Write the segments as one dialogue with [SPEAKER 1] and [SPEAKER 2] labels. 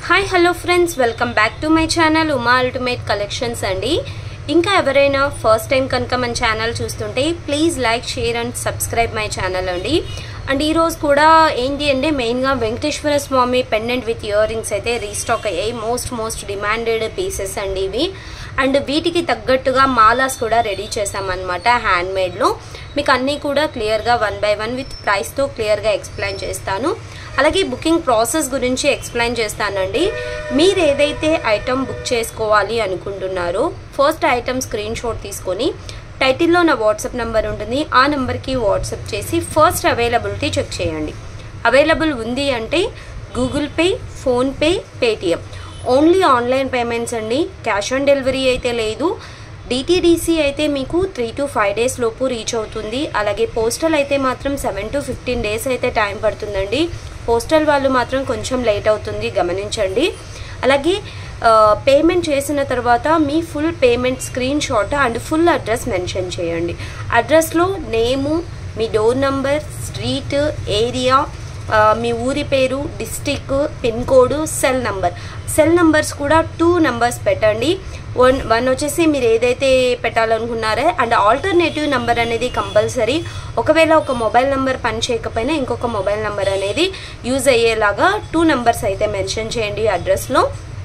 [SPEAKER 1] hi hello friends welcome back to my channel Uma ultimate collections అండి ఇంకా ఎవరైనా first time కనుక మన ఛానల్ చూస్తుంటే please like share and subscribe my channel అండి అండ్ ఈరోజు కూడా ఏంటి అంటే మెయిన్గా Venkateswara Swamy pendant with ear rings అయితే రీస్టాక్ అయ్యాయి మోస్ట్ మోస్ట్ డిమాండెడ్ పీసెస్ అండి ఇవి అండ్ వీటికి తగ్గట్టుగా మాలాస్ కూడా రెడీ చేసామన్నమాట హ్యాండ్మేడ్లో మీకు అన్నీ కూడా క్లియర్గా వన్ బై వన్ విత్ ప్రైస్తో క్లియర్గా ఎక్స్ప్లెయిన్ చేస్తాను అలాగే బుకింగ్ ప్రాసెస్ గురించి ఎక్స్ప్లెయిన్ చేస్తానండి మీరు ఏదైతే ఐటమ్ బుక్ చేసుకోవాలి అనుకుంటున్నారో ఫస్ట్ ఐటమ్ స్క్రీన్ షాట్ తీసుకొని టైటిల్లో నా వాట్సాప్ నెంబర్ ఉంటుంది ఆ నెంబర్కి వాట్సాప్ చేసి ఫస్ట్ అవైలబిలిటీ చెక్ చేయండి అవైలబుల్ ఉంది అంటే Google Pay PhonePe Paytm only online payments అండి క్యాష్ ఆన్ డెలివరీ అయితే లేదు డిటీడీసీ అయితే మీకు త్రీ టు ఫైవ్ డేస్ లోపు రీచ్ అవుతుంది అలాగే పోస్టల్ అయితే మాత్రం సెవెన్ టు ఫిఫ్టీన్ డేస్ అయితే టైం పడుతుందండి పోస్టల్ వాళ్ళు మాత్రం కొంచెం లేట్ అవుతుంది గమనించండి అలాగే పేమెంట్ చేసిన తర్వాత మీ full payment screen shot and full address mention చేయండి అడ్రస్లో నేము మీ డోర్ నంబర్ స్ట్రీట్ ఏరియా మీ ఊరి పేరు district pin code cell number cell numbers కూడా టూ నంబర్స్ పెట్టండి వన్ వన్ వచ్చేసి మీరు ఏదైతే పెట్టాలనుకున్నారో అండ్ ఆల్టర్నేటివ్ నెంబర్ అనేది కంపల్సరీ ఒకవేళ ఒక మొబైల్ నెంబర్ పని చేయకపోయినా ఇంకొక మొబైల్ నెంబర్ అనేది యూజ్ అయ్యేలాగా టూ నెంబర్స్ అయితే మెన్షన్ చేయండి అడ్రస్లో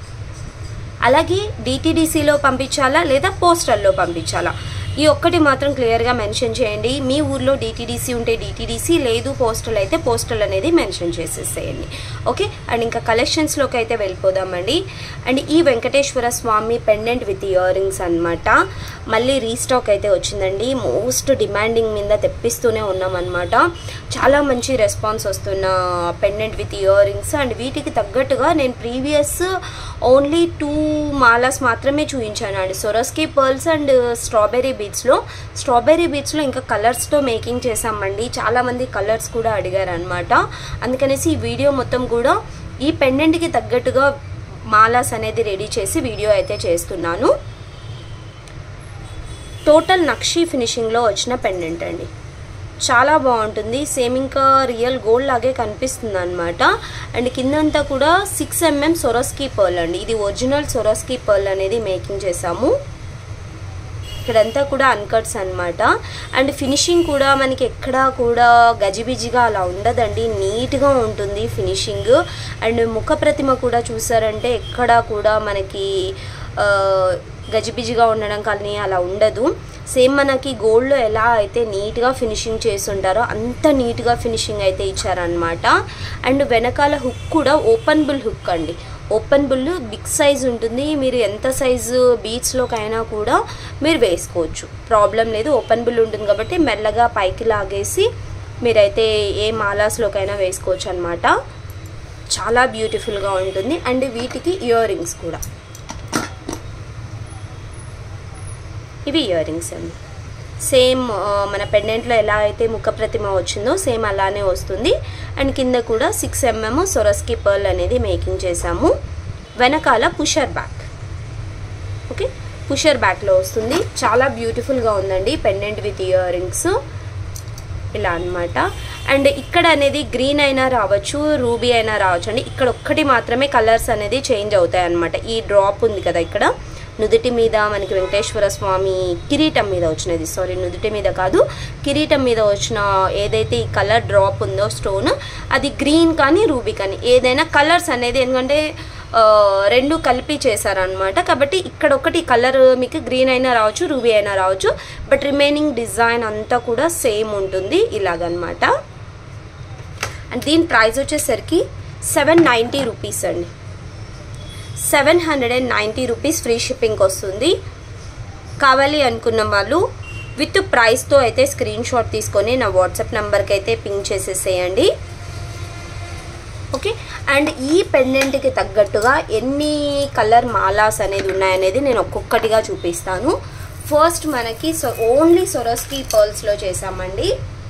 [SPEAKER 1] అలాగే డిటీడీసీలో పంపించాలా లేదా పోస్టల్లో పంపించాలా ఈ ఒక్కటి మాత్రం క్లియర్గా మెన్షన్ చేయండి మీ ఊర్లో డిటీడీసీ ఉంటే డిటీడీసీ లేదు పోస్టల్ అయితే పోస్టల్ అనేది మెన్షన్ చేసేసేయండి ఓకే అండ్ ఇంకా కలెక్షన్స్లోకి అయితే వెళ్ళిపోదామండి అండ్ ఈ Venkateswara Swamy pendant with ear rings అనమాట మళ్ళీ రీస్టాక్ అయితే వచ్చిందండి మోస్ట్ డిమాండింగ్ మీద తెప్పిస్తూనే ఉన్నామన్నమాట చాలా మంచి రెస్పాన్స్ వస్తున్న pendant with ear rings and వీటికి తగ్గట్టుగా నేను ప్రీవియస్ ఓన్లీ టూ మాలాస్ మాత్రమే చూపించాను అండి సొరస్కి పర్ల్స్ అండ్ స్ట్రాబెర్రీ బీట్స్లో స్ట్రాబెర్రీ బీట్స్లో ఇంకా కలర్స్తో మేకింగ్ చేసామండి చాలామంది కలర్స్ కూడా అడిగారు అనమాట అందుకనేసి ఈ వీడియో మొత్తం కూడా ఈ పెండెంట్కి తగ్గట్టుగా మాలాస్ అనేది రెడీ చేసి వీడియో అయితే చేస్తున్నాను టోటల్ నక్షీ ఫినిషింగ్లో వచ్చిన పెండెంట్ అండి చాలా బాగుంటుంది సేమ్ ఇంకా రియల్ గోల్డ్ లాగే కనిపిస్తుంది అనమాట అండ్ కిందంతా కూడా సిక్స్ ఎంఎం సొరస్కీ పర్ల్ అండి ఇది ఒరిజినల్ సొరస్కీ పర్ల్ అనేది మేకింగ్ చేసాము ఇక్కడంతా కూడా అన్కట్స్ అనమాట అండ్ ఫినిషింగ్ కూడా మనకి ఎక్కడా కూడా గజిబిజిగా అలా ఉండదండి నీట్గా ఉంటుంది ఫినిషింగ్ అండ్ ముఖ ప్రతిమ కూడా చూసారంటే ఎక్కడా కూడా మనకి గజిబిజిగా ఉండడం కానీ అలా ఉండదు సేమ్ మనకి గోల్డ్లో ఎలా అయితే నీట్గా ఫినిషింగ్ చేసి ఉంటారో అంత నీట్గా ఫినిషింగ్ అయితే ఇచ్చారనమాట అండ్ వెనకాల హుక్ కూడా ఓపెన్ బుల్ హుక్ అండి ఓపెన్ బుల్ బిగ్ సైజ్ ఉంటుంది మీరు ఎంత సైజు బీచ్లోకైనా కూడా మీరు వేసుకోవచ్చు ప్రాబ్లం లేదు ఓపెన్ బుల్ ఉంటుంది కాబట్టి మెల్లగా పైకి లాగేసి మీరైతే ఏ మాలాస్లోకైనా వేసుకోవచ్చు అనమాట చాలా బ్యూటిఫుల్గా ఉంటుంది అండ్ వీటికి ఇయర్ రింగ్స్ కూడా ఇవి ఇయర్ రింగ్స్ అండి సేమ్ మన పెండెంట్లో ఎలా అయితే ముఖ ప్రతిమ వచ్చిందో సేమ్ అలానే వస్తుంది అండ్ కింద కూడా సిక్స్ ఎంఎం సొరస్కి పర్ల్ అనేది మేకింగ్ చేసాము వెనకాల పుషర్ బ్యాక్ ఓకే పుషర్ బ్యాక్లో వస్తుంది చాలా బ్యూటిఫుల్గా ఉందండి పెండెంట్ విత్ ఇయర్ రింగ్స్ ఇలా అనమాట అండ్ ఇక్కడ అనేది గ్రీన్ అయినా రావచ్చు రూబీ అయినా రావచ్చు అండి ఇక్కడ ఒక్కటి మాత్రమే కలర్స్ అనేది చేంజ్ అవుతాయి అనమాట ఈ డ్రాప్ ఉంది కదా ఇక్కడ నుదుటి మీద మనకి వెంకటేశ్వర స్వామి కిరీటం మీద వచ్చినది సారీ నుదుటి మీద కాదు కిరీటం మీద వచ్చిన ఏదైతే ఈ కలర్ డ్రాప్ ఉందో స్టోన్ అది గ్రీన్ కానీ రూబీ కానీ ఏదైనా కలర్స్ అనేది ఎందుకంటే రెండు కలిపి చేశారనమాట కాబట్టి ఇక్కడ ఒకటి కలర్ మీకు గ్రీన్ అయినా రావచ్చు రూబీ అయినా రావచ్చు బట్ రిమైనింగ్ డిజైన్ అంతా కూడా సేమ్ ఉంటుంది ఇలాగనమాట అండ్ దీని ప్రైస్ వచ్చేసరికి సెవెన్ నైంటీ రూపీస్ అండి seven hundred and ninety rupees free shipping వస్తుంది కావాలి అనుకున్న వాళ్ళు విత్ ప్రైస్తో అయితే స్క్రీన్ షాట్ తీసుకొని నా వాట్సాప్ నెంబర్కి అయితే పింక్ చేసేసేయండి ఓకే అండ్ ఈ పెండెంట్కి తగ్గట్టుగా ఎన్ని కలర్ మాలాస్ అనేది ఉన్నాయనేది నేను ఒక్కొక్కటిగా చూపిస్తాను ఫస్ట్ మనకి సో ఓన్లీ సొరస్కి పర్ల్స్లో చేసామండి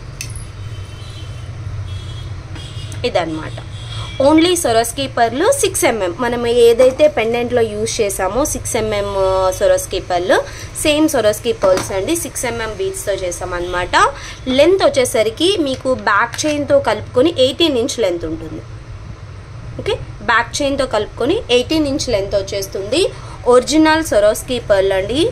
[SPEAKER 1] ఇదన్నమాట only Swarovski pearl six mm మనం ఏదైతే పెండెంట్లో యూజ్ చేసామో six mm Swarovski pearl same Swarovski pearls అండి సిక్స్ ఎంఎం బీట్స్తో చేసామన్నమాట లెంత్ వచ్చేసరికి మీకు బ్యాక్ చైన్తో కలుపుకొని ఎయిటీన్ ఇంచ్ లెంత్ ఉంటుంది ఓకే బ్యాక్ చైన్తో కలుపుకొని ఎయిటీన్ ఇంచ్ లెంత్ వచ్చేస్తుంది ఒరిజినల్ సొరోస్కి పర్ల్ అండి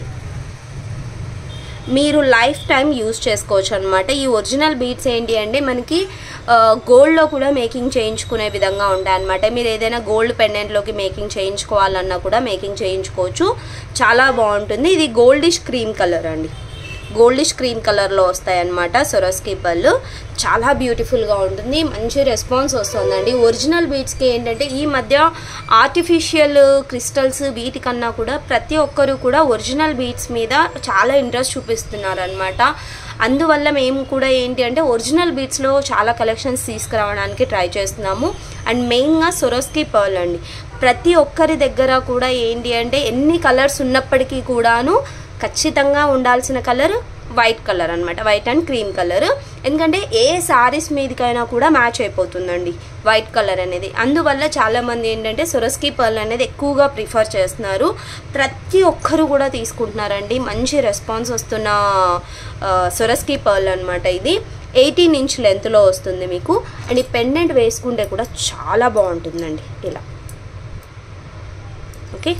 [SPEAKER 1] మీరు లైఫ్ టైం యూస్ చేసుకోవచ్చు అనమాట ఈ ఒరిజినల్ బీట్స్ ఏంటి అంటే మనకి గోల్డ్లో కూడా మేకింగ్ చేయించుకునే విధంగా ఉంటాయి అనమాట మీరు ఏదైనా గోల్డ్ పెండెంట్లోకి మేకింగ్ చేయించుకోవాలన్నా కూడా మేకింగ్ చేయించుకోవచ్చు చాలా బాగుంటుంది ఇది గోల్డిష్ క్రీమ్ కలర్ అండి గోల్డిష్ క్రీమ్ కలర్లో వస్తాయి అనమాట సొరస్కి పళ్ళు చాలా బ్యూటిఫుల్గా ఉంటుంది మంచి రెస్పాన్స్ వస్తుందండి ఒరిజినల్ బీట్స్కి ఏంటంటే ఈ మధ్య ఆర్టిఫిషియల్ క్రిస్టల్స్ వీటికన్నా కూడా ప్రతి ఒక్కరు కూడా ఒరిజినల్ బీట్స్ మీద చాలా ఇంట్రెస్ట్ చూపిస్తున్నారు అనమాట అందువల్ల మేము కూడా ఏంటి అంటే ఒరిజినల్ బీట్స్లో చాలా కలెక్షన్స్ తీసుకురావడానికి ట్రై చేస్తున్నాము అండ్ మెయిన్గా సొరస్కి పర్ల్ అండి ప్రతి ఒక్కరి దగ్గర కూడా ఏంటి అంటే ఎన్ని కలర్స్ ఉన్నప్పటికీ కూడాను ఖచ్చితంగా ఉండాల్సిన కలర్ వైట్ కలర్ అనమాట వైట్ అండ్ క్రీమ్ కలర్ ఎందుకంటే ఏ శారీస్ మీదకైనా కూడా మ్యాచ్ అయిపోతుందండి వైట్ కలర్ అనేది అందువల్ల చాలామంది ఏంటంటే సొరస్కి పర్ల్ అనేది ఎక్కువగా ప్రిఫర్ చేస్తున్నారు ప్రతి ఒక్కరు కూడా తీసుకుంటున్నారండి మంచి రెస్పాన్స్ వస్తున్న సొరస్కి పర్ల్ అనమాట ఇది ఎయిటీన్ ఇంచ్ లెంత్లో వస్తుంది మీకు అండ్ ఈ పెండెంట్ వేసుకుంటే కూడా చాలా బాగుంటుందండి ఇలా ఓకే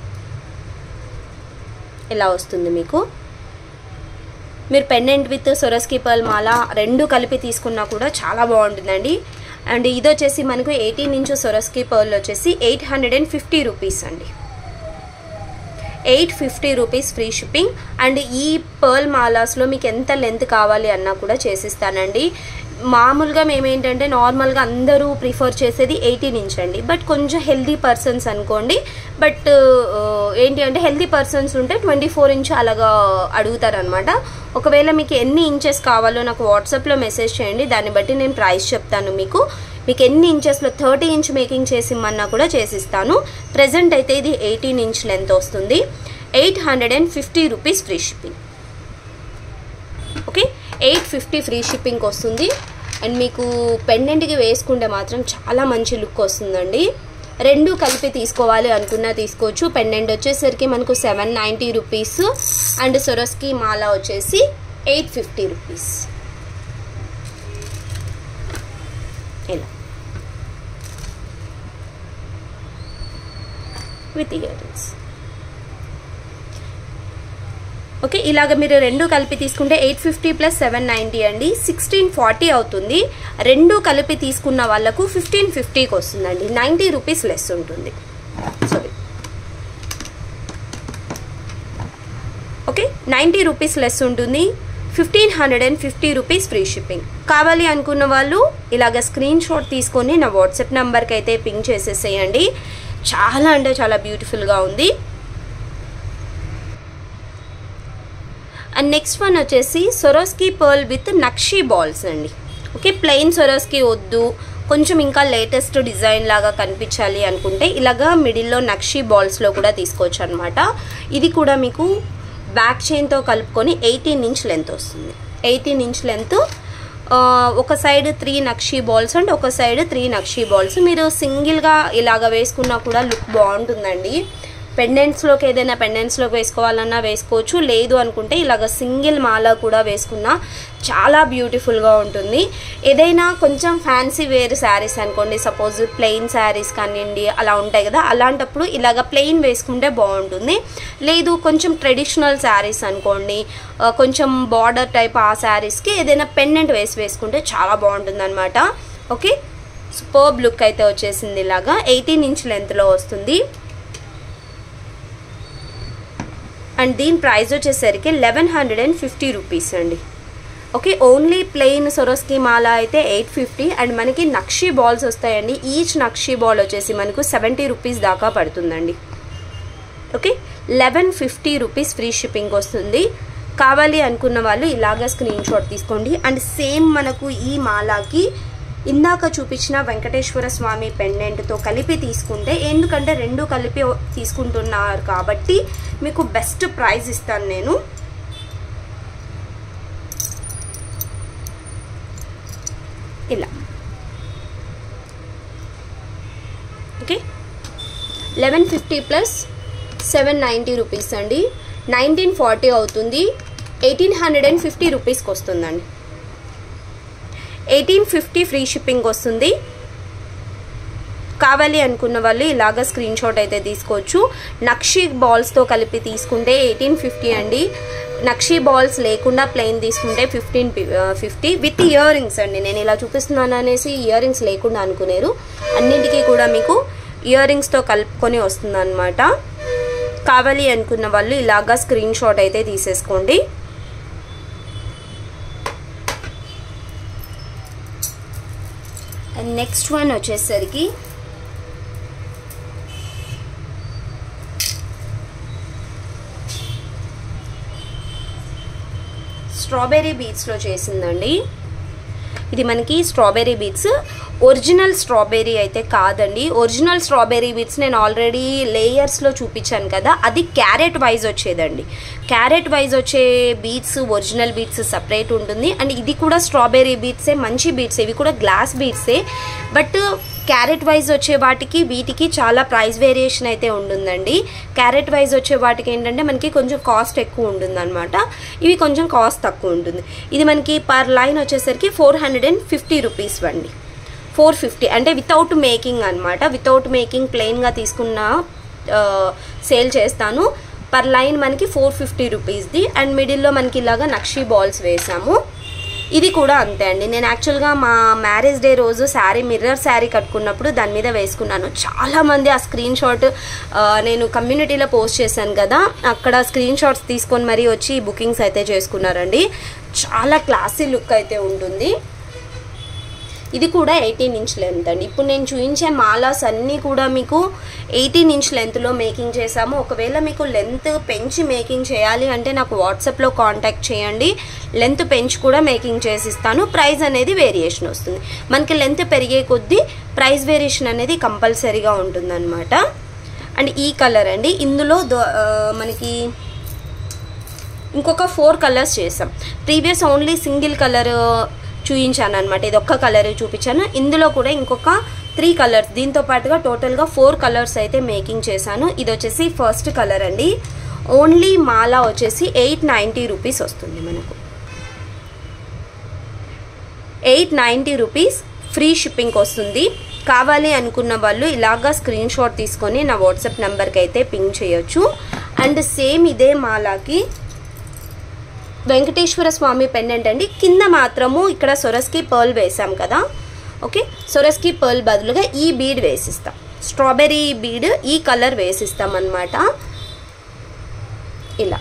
[SPEAKER 1] ఇలా వస్తుంది మీకు మీరు పెండెంట్ విత్ సొరస్కి పర్ల్ మాల రెండు కలిపి తీసుకున్నా కూడా చాలా బాగుంటుందండి అండ్ ఇది వచ్చేసి మనకు ఎయిటీన్ ఇంచు సొరస్కి పర్ల్ వచ్చేసి eight hundred and fifty rupees అండి eight fifty rupees free shipping and ఈ పర్ల్ మాలాస్లో మీకు ఎంత లెంత్ కావాలి అన్నా కూడా చేసిస్తానండి మామూలుగా మేము ఏంటంటే నార్మల్గా అందరూ ప్రిఫర్ చేసేది ఎయిటీన్ ఇంచ్ అండి బట్ కొంచెం హెల్దీ పర్సన్స్ అనుకోండి బట్ ఏంటి అంటే హెల్దీ పర్సన్స్ ఉంటే ట్వంటీ ఫోర్ ఇంచ్ అలాగా అడుగుతారనమాట ఒకవేళ మీకు ఎన్ని ఇంచెస్ కావాలో నాకు వాట్సాప్లో మెసేజ్ చేయండి దాన్ని బట్టి నేను ప్రైస్ చెప్తాను మీకు మీకు ఎన్ని ఇంచెస్లో థర్టీ ఇంచ్ మేకింగ్ చేసిమ్మన్నా కూడా చేసిస్తాను ప్రజెంట్ అయితే ఇది ఎయిటీన్ ఇంచ్ లెంత్ వస్తుంది eight hundred and fifty rupees free shipping okay eight fifty free షిప్పింగ్కి వస్తుంది అండ్ మీకు పెండెంట్కి వేసుకుంటే మాత్రం చాలా మంచి లుక్ వస్తుందండి రెండు కలిపి తీసుకోవాలి అనుకున్నా తీసుకోవచ్చు పెండెంట్ వచ్చేసరికి మనకు seven ninety rupees and Swarovski మాల వచ్చేసి ఎయిట్ ఫిఫ్టీ రూపీస్ ఇలా విత్ ఇయర్ రింగ్స్ ఓకే ఇలాగ మీరు రెండు కలిపి తీసుకుంటే eight fifty plus seven ninety అండి సిక్స్టీన్ ఫార్టీ అవుతుంది రెండు కలిపి తీసుకున్న వాళ్ళకు ఫిఫ్టీన్ ఫిఫ్టీకి వస్తుందండి నైంటీ రూపీస్ లెస్ ఉంటుంది sorry okay ninety rupees less ఉంటుంది fifteen hundred and fifty rupees free shipping కావాలి అనుకున్న వాళ్ళు ఇలాగ స్క్రీన్ షాట్ తీసుకొని నా వాట్సాప్ నెంబర్కి అయితే పింక్ చేసేసేయండి చాలా అంటే చాలా బ్యూటిఫుల్గా ఉంది అండ్ నెక్స్ట్ వన్ వచ్చేసి Swarovski pearl with nakshi balls అండి ఓకే ప్లెయిన్ సొరోస్కి వద్దు కొంచెం ఇంకా లేటెస్ట్ డిజైన్ లాగా కనిపించాలి అనుకుంటే ఇలాగా మిడిల్లో నక్షీ బాల్స్లో కూడా తీసుకోవచ్చు అనమాట ఇది కూడా మీకు బ్యాక్ చైన్తో కలుపుకొని ఎయిటీన్ ఇంచ్ లెంత్ వస్తుంది ఎయిటీన్ ఇంచ్ లెంత్ ఒక side three nakshi balls and ఒక సైడ్ త్రీ నక్షీ బాల్స్ మీరు సింగిల్గా ఇలాగ వేసుకున్నా కూడా లుక్ బాగుంటుందండి పెండెంట్స్లోకి ఏదైనా పెండెంట్స్లోకి వేసుకోవాలన్నా వేసుకోవచ్చు లేదు అనుకుంటే ఇలాగ సింగిల్ మాల కూడా వేసుకున్నా చాలా బ్యూటిఫుల్గా ఉంటుంది ఏదైనా కొంచెం ఫ్యాన్సీ వేర్ శారీస్ అనుకోండి సపోజ్ ప్లెయిన్ శారీస్ కానివ్వండి అలా ఉంటాయి కదా అలాంటప్పుడు ఇలాగ ప్లెయిన్ వేసుకుంటే బాగుంటుంది లేదు కొంచెం ట్రెడిషనల్ శారీస్ అనుకోండి కొంచెం బార్డర్ టైప్ ఆ శారీస్కి ఏదైనా పెండెంట్ వేసి వేసుకుంటే చాలా బాగుంటుంది అనమాట ఓకే సూపర్బ్ లుక్ అయితే వచ్చేసింది ఇలాగా ఎయిటీన్ ఇంచ్ లెంత్లో వస్తుంది అండ్ దీని ప్రైస్ వచ్చేసరికి eleven hundred and fifty rupees అండి ఓకే ఓన్లీ ప్లెయిన్ సొరస్కి మాల అయితే ఎయిట్ ఫిఫ్టీ అండ్ మనకి నక్షీ బాల్స్ వస్తాయండి ఈచ్ నక్షీ బాల్ వచ్చేసి మనకు సెవెంటీ రూపీస్ దాకా పడుతుందండి okay eleven fifty rupees free shipping వస్తుంది కావాలి అనుకున్న వాళ్ళు ఇలాగ స్క్రీన్ షాట్ తీసుకోండి అండ్ సేమ్ మనకు ఈ మాలాకి ఇందాక చూపించిన వెంకటేశ్వర స్వామి పెండెంట్తో కలిపి తీసుకుంటే ఎందుకంటే రెండు కలిపి తీసుకుంటున్నారు కాబట్టి మీకు బెస్ట్ ప్రైస్ ఇస్తాను నేను ఇలా okay eleven fifty plus seven ninety rupees అండి నైన్టీన్ ఫార్టీ అవుతుంది ఎయిటీన్ హండ్రెడ్ అండ్ ఫిఫ్టీ రూపీస్కి వస్తుందండి ఎయిటీన్ ఫిఫ్టీ ఫ్రీ షిప్పింగ్ వస్తుంది కావాలి అనుకున్న వాళ్ళు ఇలాగ స్క్రీన్ షాట్ అయితే తీసుకోవచ్చు నక్షి బాల్స్తో కలిపి తీసుకుంటే ఎయిటీన్ ఫిఫ్టీ అండి నక్షి బాల్స్ లేకుండా ప్లెయిన్ తీసుకుంటే fifteen fifty with ear rings అండి నేను ఇలా చూపిస్తున్నాను అనేసి ఇయర్ రింగ్స్ లేకుండా అనుకునేరు అన్నింటికీ కూడా మీకు ఇయర్ రింగ్స్తో కలుపుకొని వస్తుంది అనమాట కావాలి అనుకున్న వాళ్ళు ఇలాగా స్క్రీన్ షాట్ అయితే తీసేసుకోండి అండ్ నెక్స్ట్ వన్ వచ్చేసరికి స్ట్రాబెర్రీ బీట్స్లో చేసిందండి ఇది మనకి స్ట్రాబెర్రీ బీట్స్ ఒరిజినల్ స్ట్రాబెర్రీ అయితే కాదండి ఒరిజినల్ స్ట్రాబెర్రీ బీట్స్ నేను ఆల్రెడీ లేయర్స్లో చూపించాను కదా అది క్యారెట్ వైజ్ వచ్చేదండి క్యారెట్ వైజ్ వచ్చే బీట్స్ ఒరిజినల్ బీట్స్ సపరేట్ ఉంటుంది అండ్ ఇది కూడా స్ట్రాబెర్రీ బీట్సే మంచి బీట్స్ ఇవి కూడా గ్లాస్ బీట్సే బట్ క్యారెట్ వైజ్ వచ్చే వాటికి వీటికి చాలా ప్రైస్ వేరియేషన్ అయితే ఉంటుందండి క్యారెట్ వైజ్ వచ్చే వాటికి ఏంటంటే మనకి కొంచెం కాస్ట్ ఎక్కువ ఉంటుందన్నమాట ఇవి కొంచెం కాస్ట్ తక్కువ ఉంటుంది ఇది మనకి పర్ లైన్ వచ్చేసరికి four hundred and fifty rupees అండి ఫోర్ ఫిఫ్టీ అంటే వితౌట్ మేకింగ్ అనమాట వితౌట్ మేకింగ్ ప్లెయిన్గా తీసుకున్న సేల్ చేస్తాను పర్ లైన్ మనకి ఫోర్ ఫిఫ్టీ రూపీస్ది అండ్ మిడిల్లో మనకి ఇలాగా నక్షి బాల్స్ వేసాము ఇది కూడా అంతే అండి నేను యాక్చువల్గా మా మ్యారేజ్ డే రోజు శారీ మిర్రర్ శారీ కట్టుకున్నప్పుడు దాని మీద వేసుకున్నాను చాలామంది ఆ స్క్రీన్ షాట్ నేను కమ్యూనిటీలో పోస్ట్ చేశాను కదా అక్కడ స్క్రీన్ షాట్స్ తీసుకొని మరీ వచ్చి బుకింగ్స్ అయితే చేసుకున్నారండి చాలా క్లాసీ లుక్ అయితే ఉంటుంది ఇది కూడా ఎయిటీన్ ఇంచ్ లెంత్ అండి ఇప్పుడు నేను చూపించే మాలాస్ అన్నీ కూడా మీకు ఎయిటీన్ ఇంచ్ లెంత్లో మేకింగ్ చేసాము ఒకవేళ మీకు లెంత్ పెంచి మేకింగ్ చేయాలి అంటే నాకు వాట్సాప్లో కాంటాక్ట్ చేయండి లెంత్ పెంచి కూడా మేకింగ్ చేసిస్తాను ప్రైస్ అనేది వేరియేషన్ వస్తుంది మనకి లెంత్ పెరిగే కొద్దీ ప్రైస్ వేరియేషన్ అనేది కంపల్సరీగా ఉంటుందన్నమాట అండ్ ఈ కలర్ అండి ఇందులో మనకి ఇంకొక ఫోర్ కలర్స్ చేసాం ప్రీవియస్ ఓన్లీ సింగిల్ కలర్ చూపించాను అనమాట ఇది ఒక్క కలర్ చూపించాను ఇందులో కూడా ఇంకొక త్రీ కలర్స్ దీంతో పాటుగా టోటల్గా ఫోర్ కలర్స్ అయితే మేకింగ్ చేశాను ఇది వచ్చేసి ఫస్ట్ కలర్ అండి ఓన్లీ మాలా వచ్చేసి ఎయిట్ నైంటీ రూపీస్ వస్తుంది మనకు ఎయిట్ నైంటీ రూపీస్ ఫ్రీ షిప్పింగ్కి వస్తుంది కావాలి అనుకున్న వాళ్ళు ఇలాగా స్క్రీన్ షాట్ తీసుకొని నా వాట్సాప్ నెంబర్కి అయితే పింక్ చేయొచ్చు అండ్ సేమ్ ఇదే మాలాకి వెంకటేశ్వర స్వామి పెండెంట్ అండి కింద మాత్రము ఇక్కడ సొరస్కి పర్ల్ వేసాం కదా ఓకే సొరస్కి పర్ల్ బదులుగా ఈ బీడ్ వేసిస్తాం స్ట్రాబెర్రీ బీడ్ ఈ కలర్ వేసిస్తాం అనమాట ఇలా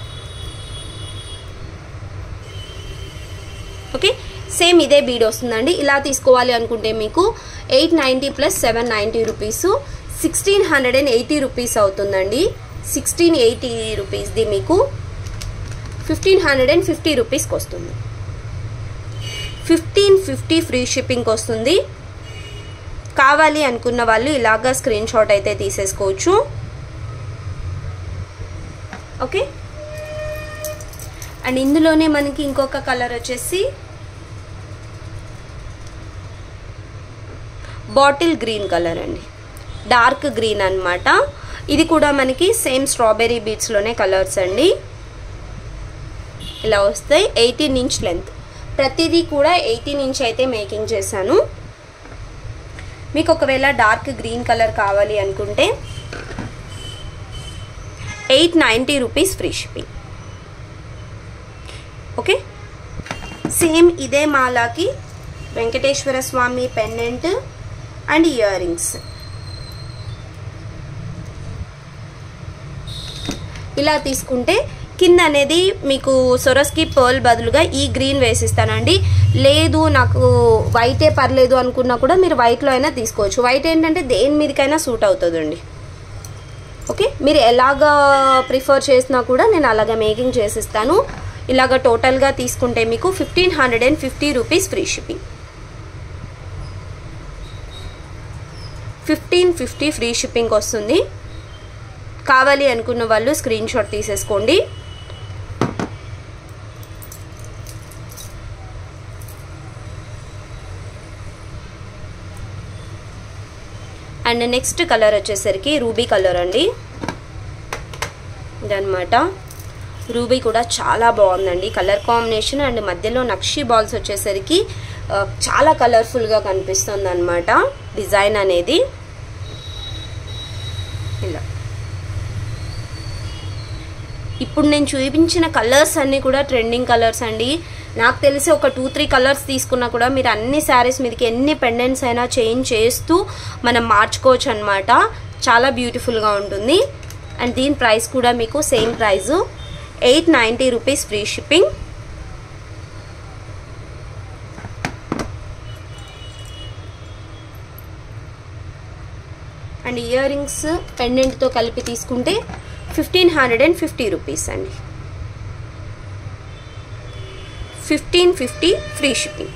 [SPEAKER 1] ఓకే సేమ్ ఇదే బీడ్ వస్తుందండి ఇలా తీసుకోవాలి అనుకుంటే మీకు eight ninety plus seven ninety rupees sixteen hundred and eighty rupees అవుతుందండి సిక్స్టీన్ ఎయిటీ రూపీస్ది మీకు ఫిఫ్టీన్ హండ్రెడ్ అండ్ ఫిఫ్టీ రూపీస్కి వస్తుంది ఫిఫ్టీన్ ఫిఫ్టీ ఫ్రీ షిప్పింగ్కి వస్తుంది కావాలి అనుకున్న వాళ్ళు ఇలాగా స్క్రీన్ షాట్ అయితే తీసేసుకోవచ్చు ఓకే అండ్ ఇందులోనే మనకి ఇంకొక కలర్ వచ్చేసి బాటిల్ గ్రీన్ కలర్ అండి డార్క్ గ్రీన్ అనమాట ఇది కూడా మనకి సేమ్ స్ట్రాబెర్రీ బీట్స్లోనే కలర్స్ అండి ఇలా వస్తాయి ఎయిటీన్ ఇంచ్ లెంత్ ప్రతిదీ కూడా ఎయిటీన్ ఇంచ్ అయితే మేకింగ్ చేశాను మీకు ఒకవేళ డార్క్ గ్రీన్ కలర్ కావాలి అనుకుంటే eight ninety rupees free shipping okay same ఇదే మాలాకి Venkateswara Swamy pendant and earrings ఇలా తీసుకుంటే కింద అనేది మీకు సొరస్కి పర్ల్ బదులుగా ఈ గ్రీన్ వేసిస్తానండి లేదు నాకు వైటే పర్లేదు అనుకున్నా కూడా మీరు వైట్లో అయినా తీసుకోవచ్చు వైట్ ఏంటంటే దేని మీదకైనా సూట్ అవుతుందండి ఓకే మీరు ఎలాగా ప్రిఫర్ చేసినా కూడా నేను అలాగ మేకింగ్ చేసిస్తాను ఇలాగ టోటల్గా తీసుకుంటే మీకు fifteen hundred and fifty rupees free shipping fifteen fifty free shipping వస్తుంది కావాలి అనుకున్న వాళ్ళు స్క్రీన్ షాట్ తీసేసుకోండి అండ్ నెక్స్ట్ కలర్ వచ్చేసరికి రూబీ కలర్ అండి ఇదనమాట రూబీ కూడా చాలా బాగుందండి కలర్ కాంబినేషన్ అండ్ మధ్యలో నక్షి బాల్స్ వచ్చేసరికి చాలా కలర్ఫుల్గా కనిపిస్తుంది అనమాట డిజైన్ అనేది ఇప్పుడు నేను చూపించిన కలర్స్ అన్నీ కూడా ట్రెండింగ్ కలర్స్ అండి నాకు తెలిసి ఒక టూ త్రీ కలర్స్ తీసుకున్నా కూడా మీరు అన్ని శారీస్ మీదకి ఎన్ని పెండెంట్స్ అయినా చేంజ్ చేస్తూ మనం మార్చుకోవచ్చు అనమాట చాలా బ్యూటిఫుల్గా ఉంటుంది అండ్ దీని ప్రైస్ కూడా మీకు same price eight ninety rupees free shipping and earrings పెండెంట్తో కలిపి తీసుకుంటే fifteen hundred and fifty rupees అండి fifteen fifty free shipping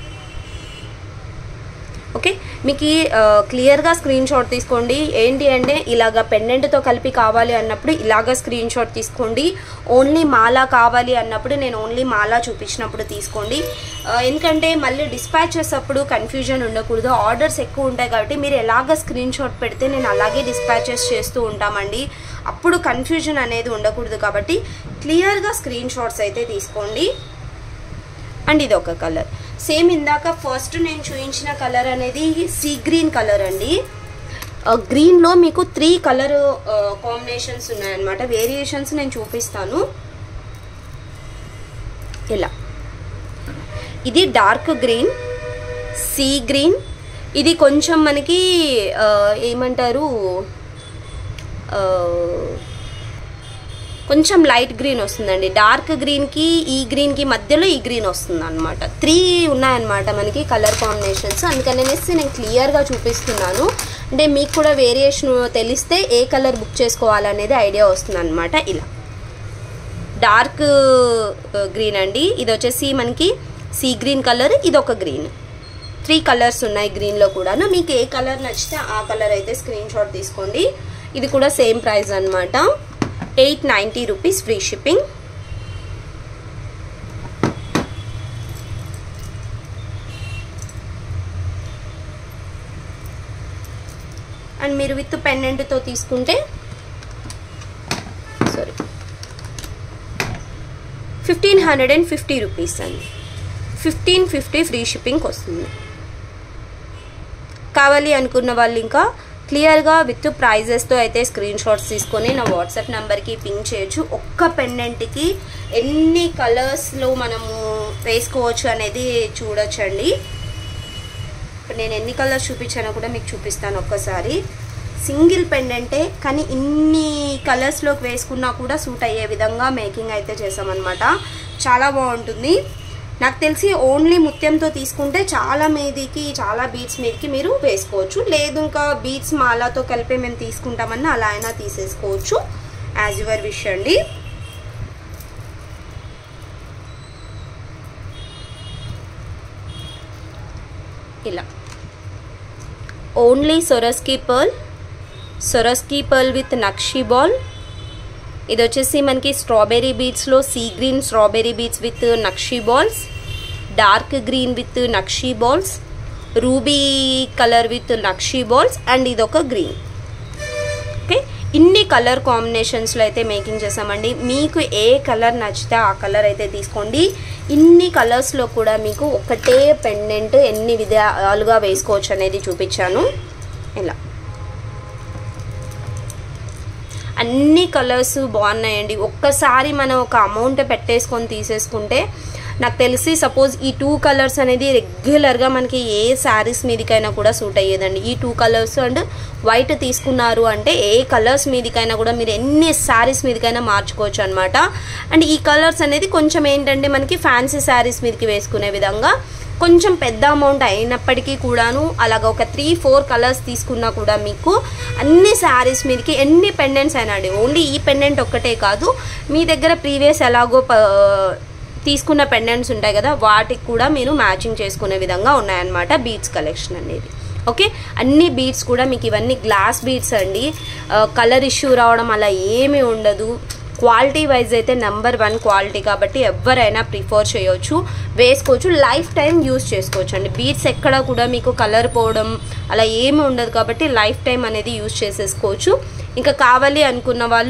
[SPEAKER 1] okay మీకు క్లియర్గా స్క్రీన్ షాట్ తీసుకోండి ఏంటి అంటే ఇలాగ పెండెంట్తో కలిపి కావాలి అన్నప్పుడు ఇలాగ స్క్రీన్ షాట్ తీసుకోండి ఓన్లీ మాలా కావాలి అన్నప్పుడు నేను ఓన్లీ మాలా చూపించినప్పుడు తీసుకోండి ఆ, ఎందుకంటే మళ్ళీ డిస్పాచ్ చేసేటప్పుడు కన్ఫ్యూజన్ ఉండకూడదు ఆర్డర్స్ ఎక్కువ ఉంటాయి కాబట్టి మీరు ఎలాగ స్క్రీన్ షాట్ పెడితే నేను అలాగే డిస్పాచెస్ చేస్తూ ఉంటామండి అప్పుడు కన్ఫ్యూజన్ అనేది ఉండకూడదు కాబట్టి క్లియర్గా స్క్రీన్ షాట్స్ అయితే తీసుకోండి అండ్ ఇది ఒక కలర్ సేమ్ ఇందాక ఫస్ట్ నేను చూపించిన కలర్ అనేది సీ గ్రీన్ కలర్ అండి గ్రీన్లో మీకు త్రీ కలర్ కాంబినేషన్స్ ఉన్నాయన్నమాట వేరియేషన్స్ నేను చూపిస్తాను ఇలా ఇది డార్క్ గ్రీన్ సీ గ్రీన్ ఇది కొంచెం మనకి ఆ, ఏమంటారు ఆ, కొంచెం లైట్ గ్రీన్ వస్తుందండి డార్క్ గ్రీన్కి ఈ గ్రీన్కి మధ్యలో ఈ గ్రీన్ వస్తుంది అనమాట త్రీ ఉన్నాయన్నమాట మనకి కలర్ కాంబినేషన్స్ అందుకనేసి నేను క్లియర్గా చూపిస్తున్నాను అంటే మీకు కూడా వేరియేషన్ తెలిస్తే ఏ కలర్ బుక్ చేసుకోవాలనేది ఐడియా వస్తుంది అనమాట ఇలా డార్క్ గ్రీన్ అండి ఇది వచ్చేసి మనకి సీ గ్రీన్ కలర్ ఇది ఒక గ్రీన్ త్రీ కలర్స్ ఉన్నాయి గ్రీన్లో కూడాను మీకు ఏ కలర్ నచ్చితే ఆ కలర్ అయితే స్క్రీన్ షాట్ తీసుకోండి ఇది కూడా సేమ్ ప్రైస్ అనమాట eight ninety rupees free shipping and మీరు విత్ పెండెంట్తో తీసుకుంటే sorry fifteen hundred and fifty rupees అండి ఫిఫ్టీన్ ఫిఫ్టీ ఫ్రీ షిప్పింగ్కి వస్తుంది కావాలి అనుకున్న వాళ్ళు ఇంకా క్లియర్గా విత్ ప్రైజెస్తో అయితే స్క్రీన్ షాట్స్ తీసుకొని నా వాట్సాప్ నెంబర్కి పింక్ చేయొచ్చు ఒక్క పెండెంట్కి ఎన్ని కలర్స్లో మనము వేసుకోవచ్చు అనేది చూడొచ్చండి ఇప్పుడు నేను ఎన్ని కలర్స్ చూపించానో కూడా మీకు చూపిస్తాను ఒక్కసారి సింగిల్ పెండెంటే కానీ ఇన్ని కలర్స్లోకి వేసుకున్నా కూడా సూట్ అయ్యే విధంగా మేకింగ్ అయితే చేసామన్నమాట చాలా బాగుంటుంది నాకు తెలిసి ఓన్లీ ముత్యంతో తీసుకుంటే చాలా మీదికి చాలా బీట్స్ మీదకి మీరు వేసుకోవచ్చు లేదు ఇంకా బీట్స్ మాలాతో కలిపి మేము తీసుకుంటామని అలా అయినా తీసేసుకోవచ్చు యాజ్ యువర్ విష్ అండి ఇలా only Swarovski pearl Swarovski pearl with nakshi ball ఇది వచ్చేసి మనకి స్ట్రాబెర్రీ బీట్స్లో sea green strawberry beads with nakshi balls dark green with nakshi balls ruby colour with nakshi balls and ఇది ఒక గ్రీన్ ఓకే ఇన్ని కలర్ కాంబినేషన్స్లో అయితే మేకింగ్ చేసామండి మీకు ఏ కలర్ నచ్చితే ఆ కలర్ అయితే తీసుకోండి ఇన్ని కలర్స్లో కూడా మీకు ఒకటే పెండెంట్ ఎన్ని విధాలుగా వేసుకోవచ్చు అనేది చూపించాను ఇలా అన్ని కలర్స్ బాగున్నాయండి ఒక్కసారి మనం ఒక అమౌంట్ పెట్టేసుకొని తీసేసుకుంటే నాకు తెలిసి సపోజ్ ఈ టూ కలర్స్ అనేది రెగ్యులర్గా మనకి ఏ శారీస్ మీదకైనా కూడా సూట్ అయ్యేదండి ఈ టూ కలర్స్ అండ్ వైట్ తీసుకున్నారు అంటే ఏ కలర్స్ మీదకైనా కూడా మీరు ఎన్ని శారీస్ మీదకైనా మార్చుకోవచ్చు అనమాట అండ్ ఈ కలర్స్ అనేది కొంచెం ఏంటంటే మనకి ఫ్యాన్సీ శారీస్ మీదకి వేసుకునే విధంగా కొంచెం పెద్ద అమౌంట్ అయినప్పటికీ కూడాను అలాగ ఒక త్రీ ఫోర్ కలర్స్ తీసుకున్నా కూడా మీకు అన్ని శారీస్ మీదకి ఎన్ని పెండెంట్స్ అయినా అండి ఓన్లీ ఈ పెండెంట్ ఒక్కటే కాదు మీ దగ్గర ప్రీవియస్ ఎలాగో ప- తీసుకున్న పెండెంట్స్ ఉంటాయి కదా వాటికి కూడా మీరు మ్యాచింగ్ చేసుకునే విధంగా ఉన్నాయన్నమాట బీట్స్ కలెక్షన్ అనేది ఓకే అన్ని బీట్స్ కూడా మీకు ఇవన్నీ గ్లాస్ బీట్స్ అండి కలర్ ఇష్యూ రావడం అలా ఏమీ ఉండదు క్వాలిటీ వైజ్ అయితే నెంబర్ వన్ క్వాలిటీ కాబట్టి ఎవరైనా ప్రిఫర్ చేయొచ్చు వేసుకోవచ్చు లైఫ్ టైం యూస్ చేసుకోవచ్చు అండి బీట్స్ ఎక్కడ కూడా మీకు కలర్ పోవడం అలా ఏమి ఉండదు కాబట్టి లైఫ్ టైం అనేది యూస్ చేసేసుకోవచ్చు ఇంకా కావాలి అనుకున్న వాళ్ళు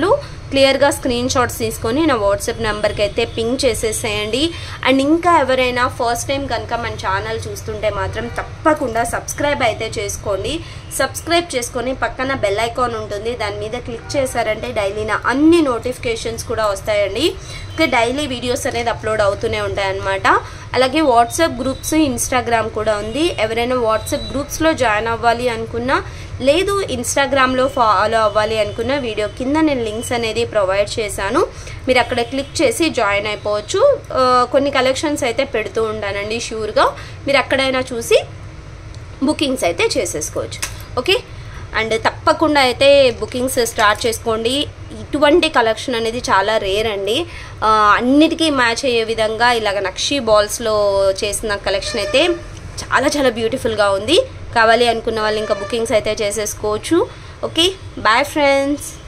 [SPEAKER 1] క్లియర్గా స్క్రీన్ షాట్స్ తీసుకొని నా వాట్సాప్ నెంబర్కి అయితే పింగ్ చేసేసేయండి అండ్ ఇంకా ఎవరైనా ఫస్ట్ టైం కనుక మన ఛానల్ చూస్తుంటే మాత్రం తప్పకుండా సబ్స్క్రైబ్ అయితే చేసుకోండి సబ్స్క్రైబ్ చేసుకొని పక్కన బెల్ ఐకాన్ ఉంటుంది దాని మీద క్లిక్ చేశారంటే డైలీ నా అన్ని నోటిఫికేషన్స్ కూడా వస్తాయండి ఓకే డైలీ వీడియోస్ అనేది అప్లోడ్ అవుతూనే ఉంటాయన్నమాట అలాగే వాట్సాప్ గ్రూప్స్ ఇన్స్టాగ్రామ్ కూడా ఉంది ఎవరైనా వాట్సాప్ గ్రూప్స్లో జాయిన్ అవ్వాలి అనుకున్నా లేదు ఇన్స్టాగ్రామ్లో ఫాలో అవ్వాలి అనుకున్న వీడియో కింద నేను లింక్స్ అనేది ప్రొవైడ్ చేశాను మీరు అక్కడ క్లిక్ చేసి జాయిన్ అయిపోవచ్చు ఆ, కొన్ని కలెక్షన్స్ అయితే పెడుతూ ఉంటానండి షూర్గా మీరు అక్కడైనా చూసి బుకింగ్స్ అయితే చేసేసుకోవచ్చు ఓకే అండ్ తప్పకుండా అయితే బుకింగ్స్ స్టార్ట్ చేసుకోండి ఇటువంటి కలెక్షన్ అనేది చాలా రేర్ అండి ఆ, అన్నిటికీ మ్యాచ్ అయ్యే విధంగా ఇలాగ నక్షి బాల్స్లో చేసిన కలెక్షన్ అయితే చాలా చాలా బ్యూటిఫుల్గా ఉంది కావాలి అనుకున్న వాళ్ళు ఇంకా బుకింగ్స్ అయితే చేసేసుకోవచ్చు ఓకే బాయ్ ఫ్రెండ్స్